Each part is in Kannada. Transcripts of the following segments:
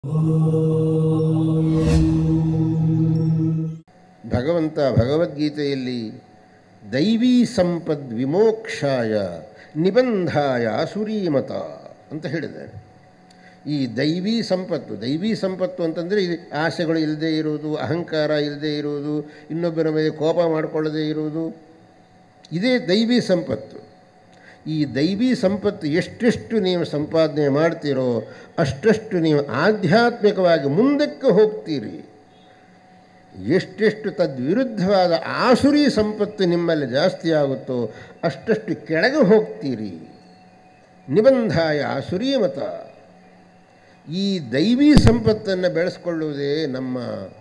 ಭಗವಂತ ಭಗವದ್ಗೀತೆಯಲ್ಲಿ ದೈವೀ ಸಂಪದ್ ವಿಮೋಕ್ಷಾಯ ನಿಬಂಧಾಯ ಸುರೀಮತ ಅಂತ ಹೇಳಿದ್ದಾರೆ ಈ ದೈವೀ ಸಂಪತ್ತು ದೈವೀ ಸಂಪತ್ತು ಅಂತಂದರೆ ಇದು ಆಸೆಗಳು ಇಲ್ಲದೆ ಇರುವುದು ಅಹಂಕಾರ ಇಲ್ಲದೆ ಇರುವುದು ಇನ್ನೊಬ್ಬರ ಮೇಲೆ ಕೋಪ ಮಾಡಿಕೊಳ್ಳದೆ ಇರುವುದು ಇದೇ ದೈವೀ ಸಂಪತ್ತು ಈ ದೈವೀ ಸಂಪತ್ತು ಎಷ್ಟೆಷ್ಟು ನೀವು ಸಂಪಾದನೆ ಮಾಡ್ತೀರೋ ಅಷ್ಟಷ್ಟು ನೀವು ಆಧ್ಯಾತ್ಮಿಕವಾಗಿ ಮುಂದಕ್ಕೆ ಹೋಗ್ತೀರಿ ಎಷ್ಟೆಷ್ಟು ತದ್ವಿರುದ್ಧವಾದ ಆಸುರಿ ಸಂಪತ್ತು ನಿಮ್ಮಲ್ಲಿ ಜಾಸ್ತಿ ಆಗುತ್ತೋ ಅಷ್ಟಷ್ಟು ಕೆಳಗೆ ಹೋಗ್ತೀರಿ ನಿಬಂಧಾಯ ಆಸುರಿ ಮತ ಈ ದೈವೀ ಸಂಪತ್ತನ್ನು ಬೆಳೆಸ್ಕೊಳ್ಳುವುದೇ ನಮ್ಮ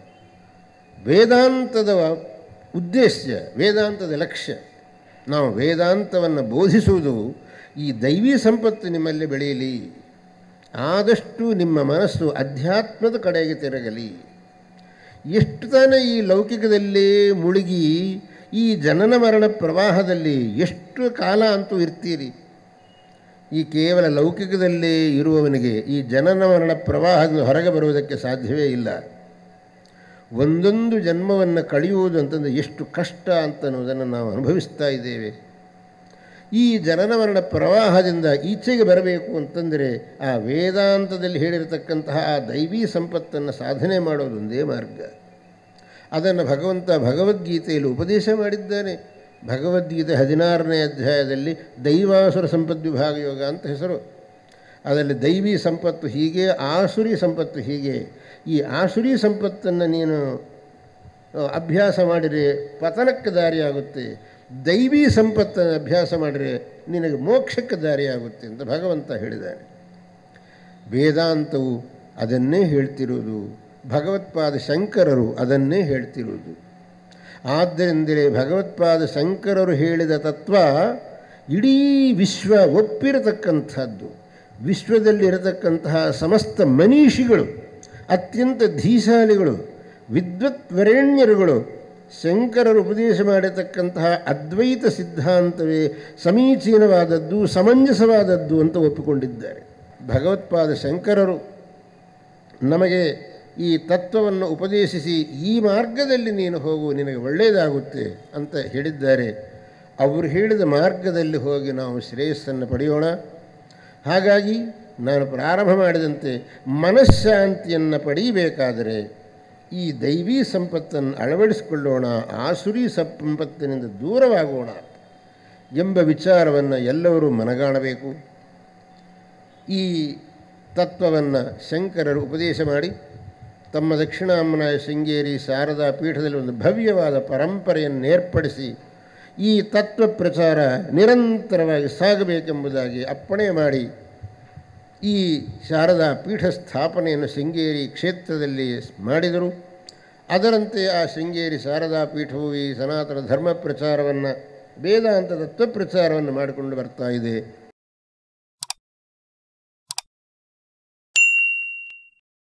ವೇದಾಂತದ ಉದ್ದೇಶ ವೇದಾಂತದ ಲಕ್ಷ್ಯ ನಾವು ವೇದಾಂತವನ್ನು ಬೋಧಿಸುವುದು ಈ ದೈವೀ ಸಂಪತ್ತು ನಿಮ್ಮಲ್ಲಿ ಬೆಳೆಯಲಿ ಆದಷ್ಟು ನಿಮ್ಮ ಮನಸ್ಸು ಅಧ್ಯಾತ್ಮದ ಕಡೆಗೆ ತಿರುಗಲಿ ಎಷ್ಟು ತಾನೇ ಈ ಲೌಕಿಕದಲ್ಲೇ ಮುಳುಗಿ ಈ ಜನನ ಮರಣ ಪ್ರವಾಹದಲ್ಲಿ ಎಷ್ಟು ಕಾಲ ಅಂತೂ ಇರ್ತೀರಿ ಈ ಕೇವಲ ಲೌಕಿಕದಲ್ಲೇ ಇರುವವನಿಗೆ ಈ ಜನನ ಮರಣ ಪ್ರವಾಹದಿಂದ ಹೊರಗೆ ಬರುವುದಕ್ಕೆ ಸಾಧ್ಯವೇ ಇಲ್ಲ ಒಂದೊಂದು ಜನ್ಮವನ್ನು ಕಳೆಯುವುದು ಅಂತಂದರೆ ಎಷ್ಟು ಕಷ್ಟ ಅಂತ ಅನ್ನೋದನ್ನು ನಾವು ಅನುಭವಿಸ್ತಾ ಇದ್ದೇವೆ ಈ ಜನನ ಮರಣ ಪ್ರವಾಹದಿಂದ ಈಚೆಗೆ ಬರಬೇಕು ಅಂತಂದರೆ ಆ ವೇದಾಂತದಲ್ಲಿ ಹೇಳಿರತಕ್ಕಂತಹ ಆ ದೈವೀ ಸಂಪತ್ತನ್ನು ಸಾಧನೆ ಮಾಡೋದೊಂದೇ ಮಾರ್ಗ ಅದನ್ನು ಭಗವಂತ ಭಗವದ್ಗೀತೆಯಲ್ಲಿ ಉಪದೇಶ ಮಾಡಿದ್ದಾನೆ ಭಗವದ್ಗೀತೆ ಹದಿನಾರನೇ ಅಧ್ಯಾಯದಲ್ಲಿ ದೈವಾಸುರ ಸಂಪದ್ವಿಭಾಗ ಯೋಗ ಅಂತ ಹೆಸರು ಅದರಲ್ಲಿ ದೈವಿ ಸಂಪತ್ತು ಹೀಗೆ ಆಸುರಿ ಸಂಪತ್ತು ಹೀಗೆ ಈ ಆಸುರಿ ಸಂಪತ್ತನ್ನು ನೀನು ಅಭ್ಯಾಸ ಮಾಡಿದರೆ ಪತನಕ್ಕೆ ದಾರಿಯಾಗುತ್ತೆ ದೈವಿ ಸಂಪತ್ತನ್ನು ಅಭ್ಯಾಸ ಮಾಡಿದರೆ ನಿನಗೆ ಮೋಕ್ಷಕ್ಕೆ ದಾರಿಯಾಗುತ್ತೆ ಅಂತ ಭಗವಂತ ಹೇಳಿದ್ದಾನೆ ವೇದಾಂತವು ಅದನ್ನೇ ಹೇಳ್ತಿರುವುದು ಭಗವತ್ಪಾದ ಶಂಕರರು ಅದನ್ನೇ ಹೇಳ್ತಿರುವುದು ಆದ್ದರಿಂದಲೇ ಭಗವತ್ಪಾದ ಶಂಕರರು ಹೇಳಿದ ತತ್ವ ಇಡೀ ವಿಶ್ವ ಒಪ್ಪಿರತಕ್ಕಂಥದ್ದು ವಿಶ್ವದಲ್ಲಿರತಕ್ಕಂತಹ ಸಮಸ್ತ ಮನೀಷಿಗಳು ಅತ್ಯಂತ ಧೀಶಾಲಿಗಳು ವಿದ್ವತ್ವರೇಣ್ಯರುಗಳು ಶಂಕರರು ಉಪದೇಶ ಮಾಡಿರ್ತಕ್ಕಂತಹ ಅದ್ವೈತ ಸಿದ್ಧಾಂತವೇ ಸಮೀಚೀನವಾದದ್ದು ಸಮಂಜಸವಾದದ್ದು ಅಂತ ಒಪ್ಪಿಕೊಂಡಿದ್ದಾರೆ ಭಗವತ್ಪಾದ ಶಂಕರರು ನಮಗೆ ಈ ತತ್ವವನ್ನು ಉಪದೇಶಿಸಿ ಈ ಮಾರ್ಗದಲ್ಲಿ ನೀನು ಹೋಗು ನಿನಗೆ ಒಳ್ಳೆಯದಾಗುತ್ತೆ ಅಂತ ಹೇಳಿದ್ದಾರೆ ಅವರು ಹೇಳಿದ ಮಾರ್ಗದಲ್ಲಿ ಹೋಗಿ ನಾವು ಶ್ರೇಯಸ್ಸನ್ನು ಪಡೆಯೋಣ ಹಾಗಾಗಿ ನಾನು ಪ್ರಾರಂಭ ಮಾಡಿದಂತೆ ಮನಃಶಾಂತಿಯನ್ನು ಪಡೆಯಬೇಕಾದರೆ ಈ ದೈವೀ ಸಂಪತ್ತನ್ನು ಅಳವಡಿಸಿಕೊಳ್ಳೋಣ ಆಸುರಿ ಸಂಪತ್ತಿನಿಂದ ದೂರವಾಗೋಣ ಎಂಬ ವಿಚಾರವನ್ನು ಎಲ್ಲರೂ ಮನಗಾಣಬೇಕು ಈ ತತ್ವವನ್ನು ಶಂಕರರು ಉಪದೇಶ ಮಾಡಿ ತಮ್ಮ ದಕ್ಷಿಣಾಮನಾಯ ಶೃಂಗೇರಿ ಶಾರದಾ ಪೀಠದಲ್ಲಿ ಒಂದು ಭವ್ಯವಾದ ಪರಂಪರೆಯನ್ನು ಏರ್ಪಡಿಸಿ ಈ ತತ್ವ ಪ್ರಚಾರ ನಿರಂತರವಾಗಿ ಸಾಗಬೇಕೆಂಬುದಾಗಿ ಅಪ್ಪಣೆ ಮಾಡಿ ಈ ಶಾರದಾ ಪೀಠ ಸ್ಥಾಪನೆಯನ್ನು ಶೃಂಗೇರಿ ಕ್ಷೇತ್ರದಲ್ಲಿ ಮಾಡಿದರು ಅದರಂತೆ ಆ ಶೃಂಗೇರಿ ಶಾರದಾ ಪೀಠವು ಈ ಸನಾತನ ಧರ್ಮ ಪ್ರಚಾರವನ್ನು ವೇದಾಂತ ತತ್ವ ಪ್ರಚಾರವನ್ನು ಮಾಡಿಕೊಂಡು ಬರ್ತಾ ಇದೆ